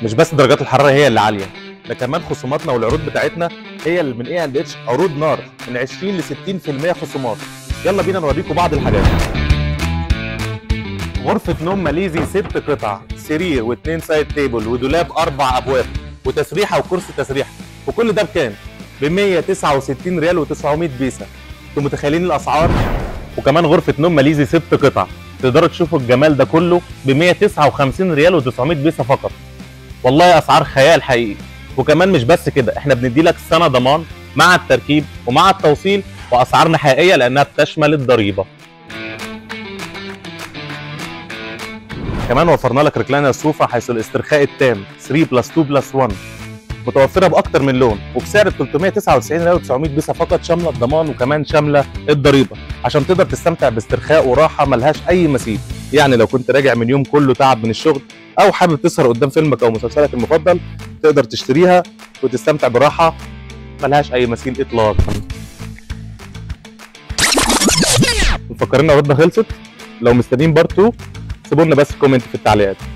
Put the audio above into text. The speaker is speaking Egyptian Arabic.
مش بس درجات الحراره هي اللي عاليه ده كمان خصوماتنا والعروض بتاعتنا هي اللي من ايه اند اتش عروض نار من 20 ل 60% خصومات يلا بينا نوريكم بعض الحاجات غرفة نوم ماليزي ست قطع سرير واثنين سايد تيبل ودولاب اربع ابواب وتسريحة وكرسي تسريحة وكل ده بكام؟ ب 169 ريال و900 بيسة انتوا متخيلين الاسعار؟ وكمان غرفة نوم ماليزي ست قطع تقدروا تشوفوا الجمال ده كله ب 159 ريال و900 بيسة فقط والله اسعار خيال حقيقي وكمان مش بس كده احنا بندي لك سنه ضمان مع التركيب ومع التوصيل واسعارنا حقيقيه لانها بتشمل الضريبه كمان وفرنا لك ركلانه الصوفه حيث الاسترخاء التام 3 بلس 2 بلس 1 متوفره باكتر من لون وبسعر 399 ريال و900 بيسه فقط شامله الضمان وكمان شامله الضريبه عشان تقدر تستمتع باسترخاء وراحه ملهاش اي مثيل يعني لو كنت راجع من يوم كله تعب من الشغل او حابب تسهر قدام فيلمك او مسلسلك المفضل تقدر تشتريها وتستمتع براحه ملهاش اي مثيل اطلاقا مفكرين عروضنا خلصت لو مستنيين بارت 2 سيبوا لنا بس كومنت في التعليقات